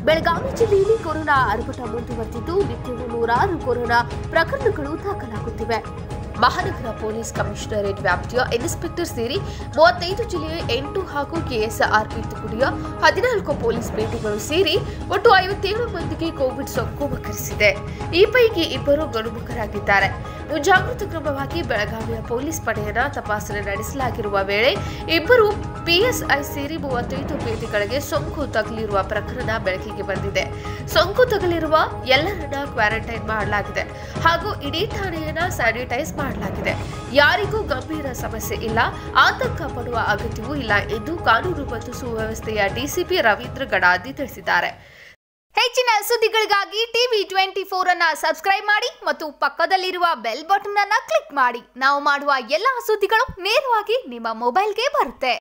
ಬೆಳಗಾವಿ ಜಿಲ್ಲೆಯಲ್ಲಿ ಕೊರೋನಾ ಆರ್ಭಟ ಮುಂದುವರೆದಿದ್ದು ನಿತ್ಯವೂ ನೂರಾರು ಕೊರೋನಾ ಪ್ರಕರಣಗಳು ದಾಖಲಾಗುತ್ತಿವೆ ಮಹಾನಗರ ಪೊಲೀಸ್ ಕಮಿಷನರೇಟ್ ವ್ಯಾಪ್ತಿಯ ಇನ್ಸ್ಪೆಕ್ಟರ್ ಸೇರಿ ಮೂವತ್ತೈದು ಜಿಲ್ಲೆಯ ಎಂಟು ಹಾಗೂ ಕೆಎಸ್ಆರ್ಪಿ ತುಕಡಿಯ ಹದಿನಾಲ್ಕು ಪೊಲೀಸ್ ಪೇಟೆಗಳು ಸೇರಿ ಒಟ್ಟು ಐವತ್ತೇಳು ಮಂದಿಗೆ ಕೋವಿಡ್ ಸೋಂಕು ವಕರಿಸಿದೆ ಈ ಪೈಕಿ ಇಬ್ಬರು ಗುಣಮುಖರಾಗಿದ್ದಾರೆ ಮುಂಜಾಗ್ರತಾ ಕ್ರಮವಾಗಿ ಬೆಳಗಾವಿಯ ಪೊಲೀಸ್ ಪಡೆಯನ್ನ ತಪಾಸಣೆ ನಡೆಸಲಾಗಿರುವ ವೇಳೆ ಇಬ್ಬರು ಪಿಎಸ್ಐ ಸೇರಿ ಮೂವತ್ತೈದು ಪೇಟೆಗಳಿಗೆ ಸೋಂಕು ತಗುಲಿರುವ ಪ್ರಕರಣ ಬೆಳಕಿಗೆ ಬಂದಿದೆ ಸೋಂಕು ತಗುಲಿರುವ ಎಲ್ಲರನ್ನ ಕ್ವಾರಂಟೈನ್ ಮಾಡಲಾಗಿದೆ ಹಾಗೂ ಇಡೀ ಠಾಣೆಯನ್ನ ಸ್ಯಾನಿಟೈಸ್ ಮಾಡಲಾಗಿದೆ ಯಾರಿಗೂ ಗಂಭೀರ ಸಮಸ್ಯೆ ಇಲ್ಲ ಆತಂಕ ಪಡುವ ಅಗತ್ಯವೂ ಇಲ್ಲ ಎಂದು ಕಾನೂನು ಮತ್ತು ಸುವ್ಯವಸ್ಥೆಯ ಡಿಸಿಪಿ ರವೀಂದ್ರ ಗಡಾದಿ ತಿಳಿಸಿದ್ದಾರೆ ಹೆಚ್ಚಿನ ಸುದ್ದಿಗಳಿಗಾಗಿ ಟಿವಿ ಟ್ವೆಂಟಿ ಫೋರ್ ಅನ್ನ ಸಬ್ಸ್ಕ್ರೈಬ್ ಮಾಡಿ ಮತ್ತು ಪಕ್ಕದಲ್ಲಿರುವ ಬೆಲ್ ಬಟನ್ ಅನ್ನ ಕ್ಲಿಕ್ ಮಾಡಿ ನಾವು ಮಾಡುವ ಎಲ್ಲಾ ಸುದ್ದಿಗಳು ನೇರವಾಗಿ ನಿಮ್ಮ ಮೊಬೈಲ್ಗೆ ಬರುತ್ತೆ